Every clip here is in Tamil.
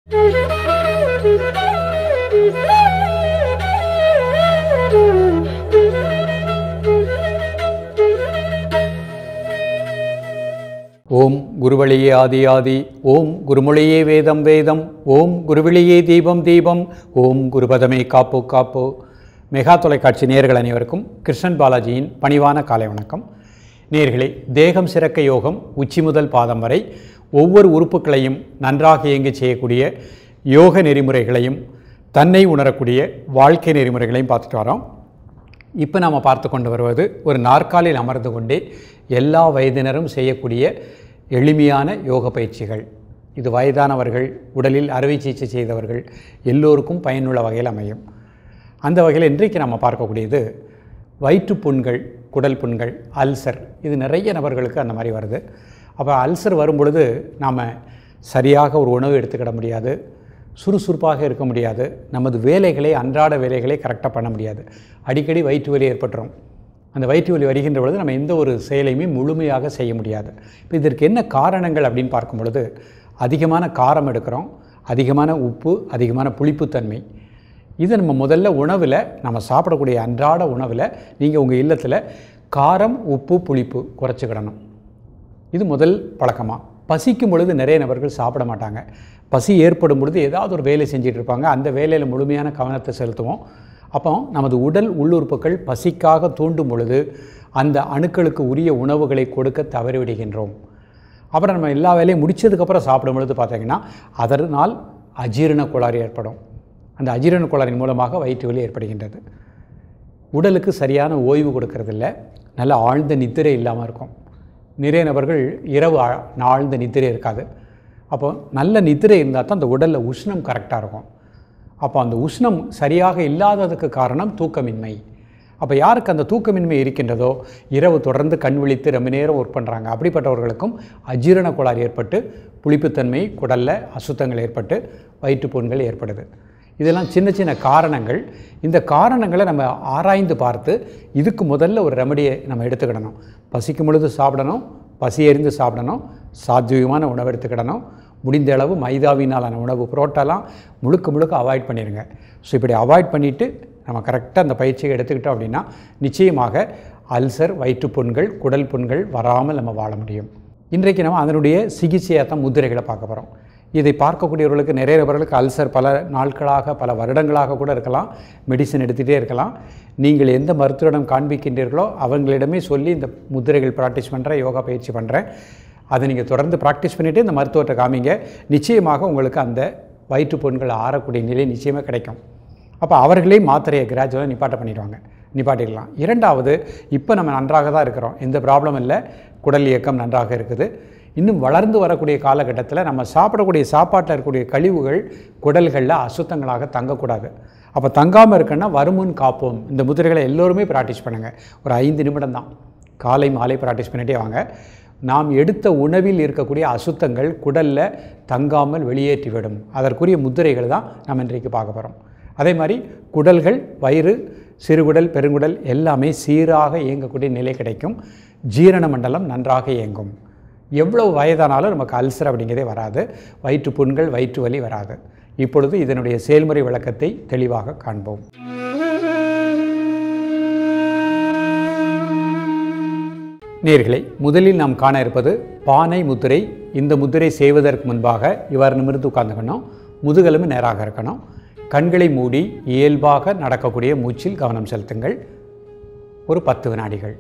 ஓம் குருவழியே ஆதி ஆதி ஓம் குருமொழியே வேதம் வேதம் ஓம் குருவிழியே தீபம் தீபம் ஓம் குருபதமே காப்போ காப்போ மெகா தொலைக்காட்சி நேர்கள் அனைவருக்கும் கிருஷ்ணன் பாலாஜியின் பணிவான காலை வணக்கம் நேர்களே தேகம் சிறக்க யோகம் உச்சி முதல் பாதம் வரை ஒவ்வொரு உறுப்புகளையும் நன்றாக இயங்கச் செய்யக்கூடிய யோக நெறிமுறைகளையும் தன்னை உணரக்கூடிய வாழ்க்கை நெறிமுறைகளையும் பார்த்துட்டு வரோம் இப்போ நாம் பார்த்து கொண்டு வருவது ஒரு நாற்காலில் அமர்ந்து கொண்டே எல்லா வயதினரும் செய்யக்கூடிய எளிமையான யோக பயிற்சிகள் இது வயதானவர்கள் உடலில் அறுவை சிகிச்சை செய்தவர்கள் எல்லோருக்கும் பயனுள்ள வகையில் அமையும் அந்த வகையில் இன்றைக்கு நம்ம பார்க்கக்கூடியது வயிற்றுப் புண்கள் குடல் புண்கள் அல்சர் இது நிறைய நபர்களுக்கு அந்த மாதிரி வருது அப்போ அல்சர் வரும் பொழுது நாம் சரியாக ஒரு உணவு எடுத்துக்கிட முடியாது சுறுசுறுப்பாக இருக்க முடியாது நமது வேலைகளை அன்றாட வேலைகளை கரெக்டாக பண்ண முடியாது அடிக்கடி வயிற்று வலி ஏற்பட்டுரும் அந்த வயிற்று வலி வருகின்ற பொழுது நம்ம எந்த ஒரு செயலையுமே முழுமையாக செய்ய முடியாது இப்போ இதற்கு என்ன காரணங்கள் அப்படின்னு பார்க்கும் பொழுது அதிகமான காரம் எடுக்கிறோம் அதிகமான உப்பு அதிகமான புளிப்புத்தன்மை இது நம்ம முதல்ல உணவில் நம்ம சாப்பிடக்கூடிய அன்றாட உணவில் நீங்கள் உங்கள் இல்லத்தில் காரம் உப்பு புளிப்பு குறைச்சிக்கிடணும் இது முதல் பழக்கமாக பசிக்கும் பொழுது நிறைய நபர்கள் சாப்பிட மாட்டாங்க பசி ஏற்படும் பொழுது ஏதாவது ஒரு வேலை செஞ்சுட்டு இருப்பாங்க அந்த வேலையில் முழுமையான கவனத்தை செலுத்துவோம் அப்போ நமது உடல் உள்ளுறுப்புகள் பசிக்காக தூண்டும் பொழுது அந்த அணுக்களுக்கு உரிய உணவுகளை கொடுக்க தவறிவிடுகின்றோம் அப்புறம் நம்ம எல்லா வேலையும் முடிச்சதுக்கப்புறம் சாப்பிடும் பொழுது பார்த்தீங்கன்னா அதனால் அஜீரண கோளாறு ஏற்படும் அந்த அஜீரண கோளாறின் மூலமாக வயிற்று வலி ஏற்படுகின்றது உடலுக்கு சரியான ஓய்வு கொடுக்கறதில்ல நல்ல ஆழ்ந்த நித்திரை இல்லாமல் இருக்கும் நிறைய நபர்கள் இரவு ஆ- ஆழ்ந்த நித்திரை இருக்காது அப்போ நல்ல நித்திரை இருந்தால் தான் அந்த உடலில் உஷ்ணம் கரெக்டாக இருக்கும் அப்போ அந்த உஷ்ணம் சரியாக இல்லாததுக்கு காரணம் தூக்கமின்மை அப்போ யாருக்கு அந்த தூக்கமின்மை இருக்கின்றதோ இரவு தொடர்ந்து கண் விழித்து ரொம்ப நேரம் ஒர்க் பண்ணுறாங்க அப்படிப்பட்டவர்களுக்கும் அஜீரண கோளாறு ஏற்பட்டு புளிப்புத்தன்மை குடலில் அசுத்தங்கள் ஏற்பட்டு வயிற்றுப்புண்கள் ஏற்படுது இதெல்லாம் சின்ன சின்ன காரணங்கள் இந்த காரணங்களை நம்ம ஆராய்ந்து பார்த்து இதுக்கு முதல்ல ஒரு ரெமடியை நம்ம எடுத்துக்கிடணும் பசிக்கும் பொழுது சாப்பிடணும் பசி எறிந்து சாப்பிடணும் சாத்வீகமான உணவு எடுத்துக்கிடணும் முடிந்த அளவு மைதாவினாலான உணவு புரோட்டாலாம் முழுக்க முழுக்க அவாய்ட் பண்ணிடுங்க ஸோ இப்படி அவாய்ட் பண்ணிவிட்டு நம்ம கரெக்டாக அந்த பயிற்சியை எடுத்துக்கிட்டோம் அப்படின்னா நிச்சயமாக அல்சர் வயிற்றுப்புண்கள் குடல் புண்கள் வராமல் நம்ம வாழ முடியும் இன்றைக்கு நம்ம அதனுடைய சிகிச்சையாக தான் முதிரைகளை பார்க்க போகிறோம் இதை பார்க்கக்கூடியவர்களுக்கு நிறைய நபர்களுக்கு அல்சர் பல நாட்களாக பல வருடங்களாக கூட இருக்கலாம் மெடிசன் எடுத்துகிட்டே இருக்கலாம் நீங்கள் எந்த மருத்துவரிடம் காண்பிக்கின்றீர்களோ அவங்களிடமே சொல்லி இந்த முதிரைகள் ப்ராக்டிஸ் பண்ணுறேன் யோகா பயிற்சி பண்ணுறேன் அதை நீங்கள் தொடர்ந்து ப்ராக்டிஸ் பண்ணிவிட்டு இந்த மருத்துவத்தை காமிங்க நிச்சயமாக உங்களுக்கு அந்த வயிற்றுப்புண்கள் ஆறக்கூடிய நிலை நிச்சயமாக கிடைக்கும் அப்போ அவர்களே மாத்திரையை கிராஜுவலாக நிப்பாட்ட பண்ணிடுவாங்க நிப்பாட்டிடலாம் இரண்டாவது இப்போ நம்ம நன்றாக தான் இருக்கிறோம் எந்த ப்ராப்ளம் இல்லை குடல் இயக்கம் நன்றாக இருக்குது இன்னும் வளர்ந்து வரக்கூடிய காலகட்டத்தில் நம்ம சாப்பிடக்கூடிய சாப்பாட்டில் இருக்கக்கூடிய கழிவுகள் குடல்களில் அசுத்தங்களாக தங்கக்கூடாது அப்போ தங்காமல் இருக்குன்னா வருமுன் காப்போம் இந்த முதிரைகளை எல்லோருமே ப்ராக்டிஸ் பண்ணுங்கள் ஒரு ஐந்து நிமிடம் தான் காலை மாலை ப்ராக்டிஸ் பண்ணிட்டே வாங்க நாம் எடுத்த உணவில் இருக்கக்கூடிய அசுத்தங்கள் குடலில் தங்காமல் வெளியேற்றிவிடும் அதற்குரிய முத்திரைகள் தான் நம்ம இன்றைக்கு பார்க்க போகிறோம் அதே மாதிரி குடல்கள் வயிறு சிறுகுடல் பெருங்குடல் எல்லாமே சீராக இயங்கக்கூடிய நிலை கிடைக்கும் ஜீரண மண்டலம் நன்றாக இயங்கும் எவ்வளவு வயதானாலும் நமக்கு அல்சர் அப்படிங்கிறதே வராது வயிற்று புண்கள் வயிற்று வலி வராது இப்பொழுது இதனுடைய செயல்முறை விளக்கத்தை தெளிவாக காண்போம் நேர்களை முதலில் நாம் காண இருப்பது பானை முத்திரை இந்த முத்திரை செய்வதற்கு முன்பாக இவ்வாறு நிமிர்ந்து உட்கார்ந்துக்கணும் முதுகெலும்பு நேராக இருக்கணும் கண்களை மூடி இயல்பாக நடக்கக்கூடிய மூச்சில் கவனம் செலுத்துங்கள் ஒரு பத்து வினாடிகள்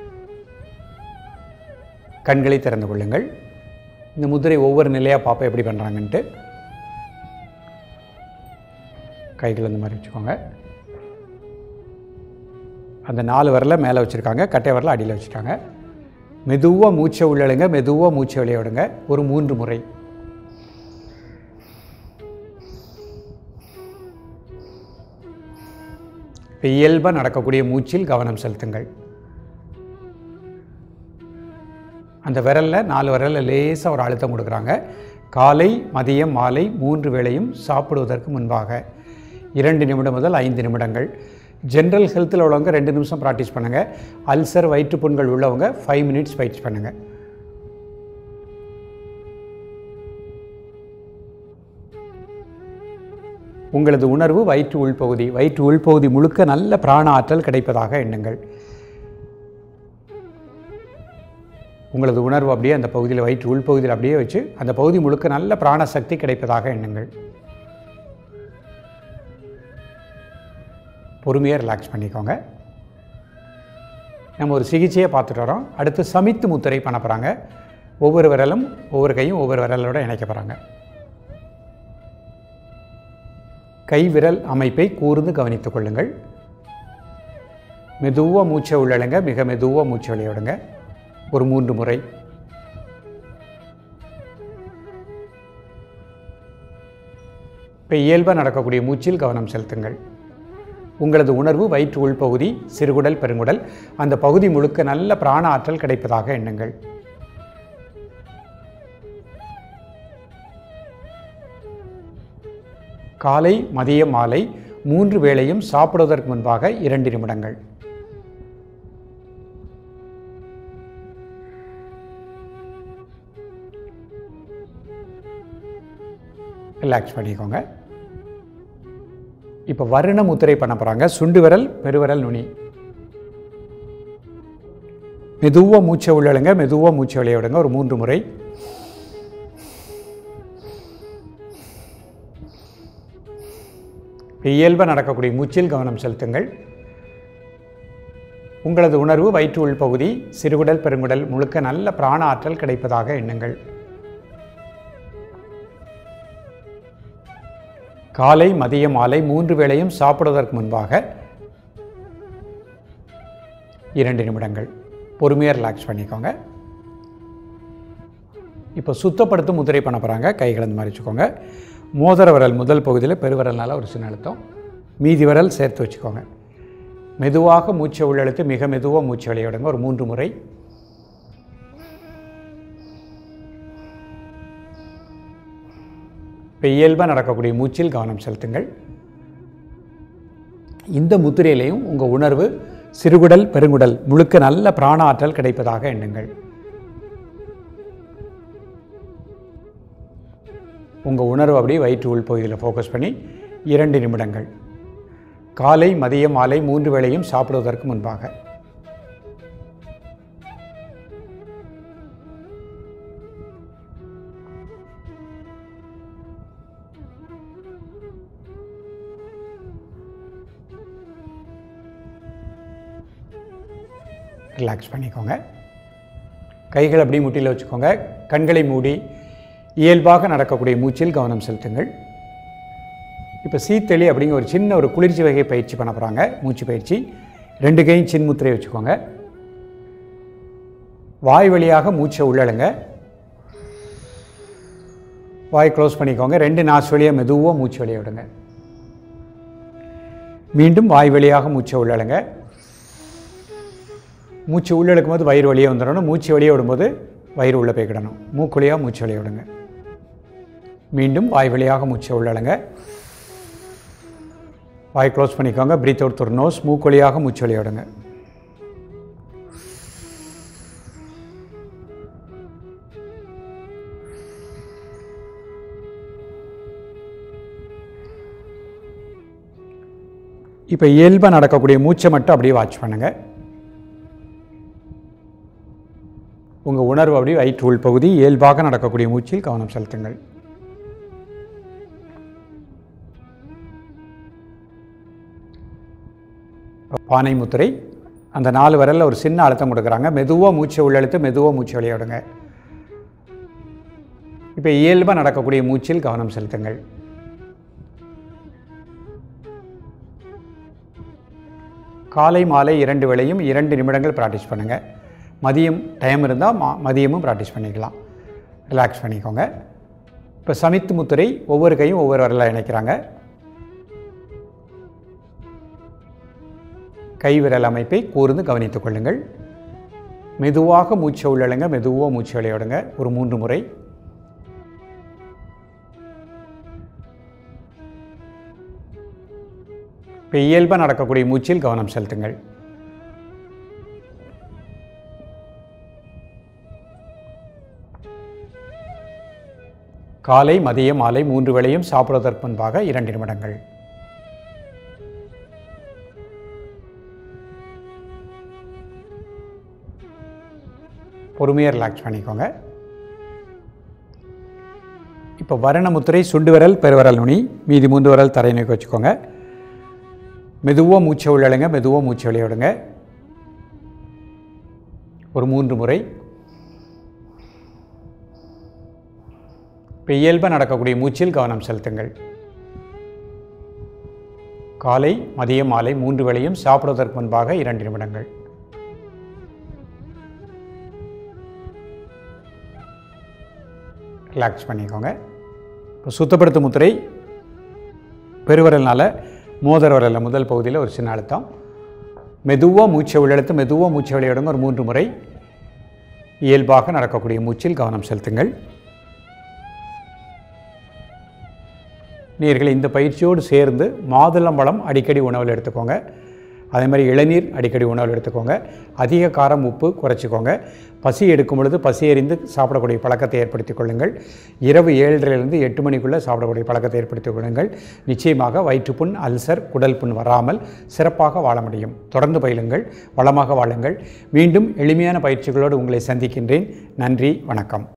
கண்களை திறந்து கொள்ளுங்கள் இந்த முதிரை ஒவ்வொரு நிலையாக பார்ப்போம் எப்படி பண்ணுறாங்கன்ட்டு கைகள் இந்த மாதிரி வச்சுக்கோங்க அந்த நாலு விரலை மேலே வச்சுருக்காங்க கட்டை விரலை அடியில் வச்சுட்டாங்க மெதுவாக மூச்சை உள்ளழுங்க மெதுவாக மூச்சை வெளியே விடுங்க ஒரு மூன்று முறை இப்போ இயல்பாக நடக்கக்கூடிய மூச்சில் கவனம் செலுத்துங்கள் அந்த விரலில் நாலு விரலில் லேசாக ஒரு அழுத்தம் கொடுக்குறாங்க காலை மதியம் மாலை மூன்று வேளையும் சாப்பிடுவதற்கு முன்பாக இரண்டு நிமிடம் முதல் ஐந்து நிமிடங்கள் ஜென்ரல் ஹெல்த்தில் உள்ளவங்க ரெண்டு நிமிஷம் ப்ராக்டிஸ் பண்ணுங்கள் அல்சர் வயிற்றுப்புண்கள் உள்ளவங்க ஃபைவ் மினிட்ஸ் பயிற்சி பண்ணுங்கள் உங்களது உணர்வு வயிற்று உள்பகுதி வயிற்று உள்பகுதி முழுக்க நல்ல பிராண ஆற்றல் கிடைப்பதாக எண்ணுங்கள் உங்களது உணர்வு அப்படியே அந்த பகுதியில் வயிற்று உள்பகுதியில் அப்படியே வச்சு அந்த பகுதி முழுக்க நல்ல பிராண சக்தி கிடைப்பதாக எண்ணுங்கள் பொறுமையாக ரிலாக்ஸ் பண்ணிக்கோங்க நம்ம ஒரு சிகிச்சையை பார்த்துட்டு வரோம் அடுத்து சமித்து முத்திரை பண்ண போகிறாங்க ஒவ்வொரு விரலும் ஒவ்வொரு கையும் ஒவ்வொரு விரலோட இணைக்க போகிறாங்க கை விரல் அமைப்பை கூர்ந்து கவனித்துக் கொள்ளுங்கள் மெதுவாக மூச்சை உள்ளழுங்க மிக மெதுவாக மூச்சை வெளியிடுங்க ஒரு மூன்று முறை இப்போ இயல்பாக நடக்கக்கூடிய மூச்சில் கவனம் செலுத்துங்கள் உங்களது உணர்வு வயிற்று உள்பகுதி சிறுகுடல் பெருங்குடல் அந்த பகுதி முழுக்க நல்ல பிராண ஆற்றல் கிடைப்பதாக எண்ணுங்கள் காலை மதிய மாலை மூன்று வேளையும் சாப்பிடுவதற்கு முன்பாக இரண்டு நிமிடங்கள் ரிலாக்ஸ் பண்ணிக்கோங்க இப்போ வருண முத்திரை பண்ண போகிறாங்க சுண்டு விரல் பெருவிரல் நுனி மெதுவாக மூச்சை உள்ளழுங்க மெதுவாக மூச்சை வெளிய விடுங்க ஒரு மூன்று முறை இயல்பாக நடக்கக்கூடிய மூச்சில் கவனம் செலுத்துங்கள் உங்களது உணர்வு வயிற்று உள்பகுதி சிறுகுடல் பெருங்குடல் முழுக்க நல்ல பிராண ஆற்றல் கிடைப்பதாக எண்ணுங்கள் காலை மதிய மாலை மூன்று வேளையும் சாப்பிடுவதற்கு முன்பாக இரண்டு நிமிடங்கள் பொறுமையாக ரிலாக்ஸ் பண்ணிக்கோங்க இப்போ சுத்தப்படுத்தும் முதிரை பண்ண போகிறாங்க கைகளை இந்த மாதிரி வச்சுக்கோங்க மோதிர விரல் முதல் பகுதியில் பெருவிரல்னால ஒரு சின்ன அழுத்தம் மீதி விரல் சேர்த்து வச்சுக்கோங்க மெதுவாக மூச்சை உள்ளெழுத்து மிக மெதுவாக மூச்சை வெளியிடுங்க ஒரு மூன்று முறை இப்போ இயல்பாக நடக்கக்கூடிய மூச்சில் கவனம் செலுத்துங்கள் இந்த முத்திரையிலையும் உங்கள் உணர்வு சிறுகுடல் பெருங்குடல் முழுக்க நல்ல பிராண ஆற்றல் கிடைப்பதாக எண்ணுங்கள் உங்கள் உணர்வு அப்படியே வயிற்று உள்பகுதியில் ஃபோக்கஸ் பண்ணி இரண்டு நிமிடங்கள் காலை மதியம் மாலை மூன்று வேளையும் சாப்பிடுவதற்கு முன்பாக ரிலாக்ஸ் பண்ணிக்கோங்க கைகள் அப்படியே முட்டியில் வச்சுக்கோங்க கண்களை மூடி இயல்பாக நடக்கக்கூடிய மூச்சில் கவனம் செலுத்துங்கள் இப்போ சீத்தளி அப்படிங்கிற ஒரு சின்ன ஒரு குளிர்ச்சி வகை பயிற்சி பண்ண போகிறாங்க மூச்சு பயிற்சி ரெண்டு கையும் சின்முத்திரை வச்சுக்கோங்க வாய் வழியாக மூச்சை உள்ளழுங்க வாய் க்ளோஸ் பண்ணிக்கோங்க ரெண்டு நாஸ் வழியாக மெதுவாக மூச்சு வெளியே விடுங்க மீண்டும் வாய் வழியாக மூச்சை உள்ளழுங்க மூச்சு உள்ளே எடுக்கும்போது வயிறு வழியே வந்துடணும் மூச்சு வெளியே விடும்போது வயிறு உள்ளே போய்க்கிடணும் மூக்கு வழியாக மூச்சு வெளியே விடுங்க மீண்டும் வாய் வழியாக மூச்சை உள்ளழுங்க வாய் க்ளோஸ் பண்ணிக்கோங்க பிரீத் அவுட் துர் நோஸ் மூக்கு வழியாக மூச்சு வெளியே விடுங்க இப்போ இயல்பாக நடக்கக்கூடிய மூச்சை மட்டும் அப்படியே வாட்ச் பண்ணுங்கள் உங்கள் உணர்வு அப்படியே வயிற்று உள்பகுதி இயல்பாக நடக்கக்கூடிய மூச்சில் கவனம் செலுத்துங்கள் பானை முத்திரை அந்த நாலு விரலில் ஒரு சின்ன அழுத்தம் கொடுக்குறாங்க மெதுவாக மூச்சை உள்ளெழுத்து மெதுவாக மூச்சு வெளியிடுங்க இப்போ இயல்பாக நடக்கக்கூடிய மூச்சில் கவனம் செலுத்துங்கள் காலை மாலை இரண்டு வேளையும் இரண்டு நிமிடங்கள் ப்ராக்டிஸ் பண்ணுங்கள் மதியம் டைம் இருந்தால் மா மதியமும் ப்ராக்டிஸ் பண்ணிக்கலாம் ரிலாக்ஸ் பண்ணிக்கோங்க இப்போ சமித்து முத்திரை ஒவ்வொரு கையும் ஒவ்வொரு வரலாக இணைக்கிறாங்க கை விரல் அமைப்பை கூர்ந்து கவனித்துக் கொள்ளுங்கள் மெதுவாக மூச்சை உள்ளழுங்க மெதுவாக மூச்சு விளையாடுங்க ஒரு மூன்று முறை இப்போ இயல்பாக நடக்கக்கூடிய மூச்சில் கவனம் செலுத்துங்கள் காலை மதிய மாலை மூன்று வேளையும் சாப்பிடுவதற்கு முன்பாக இரண்டு நிமிடங்கள் பொறுமையாக ரிலாக்ஸ் பண்ணிக்கோங்க இப்போ வரணமுத்திரை சுண்டு விரல் பெருவிரல் நுனி மீதி மூன்று விரல் தரை நோக்கி வச்சுக்கோங்க மெதுவாக மூச்சை உள்ளழுங்க மெதுவாக மூச்சை வெளியே விடுங்க ஒரு மூன்று முறை இப்போ இயல்பாக நடக்கக்கூடிய மூச்சில் கவனம் செலுத்துங்கள் காலை மதியம் மாலை மூன்று வேளையும் சாப்பிடுவதற்கு முன்பாக இரண்டு நிமிடங்கள் ரிலாக்ஸ் பண்ணிக்கோங்க இப்போ சுத்தப்படுத்தும் முத்திரை பெருவிரல்னால மோதிர விரலில் முதல் பகுதியில் ஒரு சின்ன அழுத்தம் மெதுவாக மூச்சை உள்ளெழுத்து மெதுவாக மூச்சை வெளியிடுங்க ஒரு மூன்று முறை இயல்பாக நடக்கக்கூடிய மூச்சில் கவனம் செலுத்துங்கள் நீர்கள் இந்த பயிற்சியோடு சேர்ந்து மாதுளம்பழம் அடிக்கடி உணவில் எடுத்துக்கோங்க அதே மாதிரி இளநீர் அடிக்கடி உணவில் எடுத்துக்கோங்க அதிக காரம் உப்பு குறைச்சிக்கோங்க பசி எடுக்கும் பொழுது பசி எறிந்து சாப்பிடக்கூடிய பழக்கத்தை ஏற்படுத்திக் கொள்ளுங்கள் இரவு ஏழரைலேருந்து எட்டு மணிக்குள்ளே சாப்பிடக்கூடிய பழக்கத்தை ஏற்படுத்திக் கொள்ளுங்கள் நிச்சயமாக வயிற்றுப்புண் அல்சர் குடல் புண் வராமல் சிறப்பாக வாழ முடியும் தொடர்ந்து பயிலுங்கள் வளமாக வாழுங்கள் மீண்டும் எளிமையான பயிற்சிகளோடு உங்களை சந்திக்கின்றேன் நன்றி வணக்கம்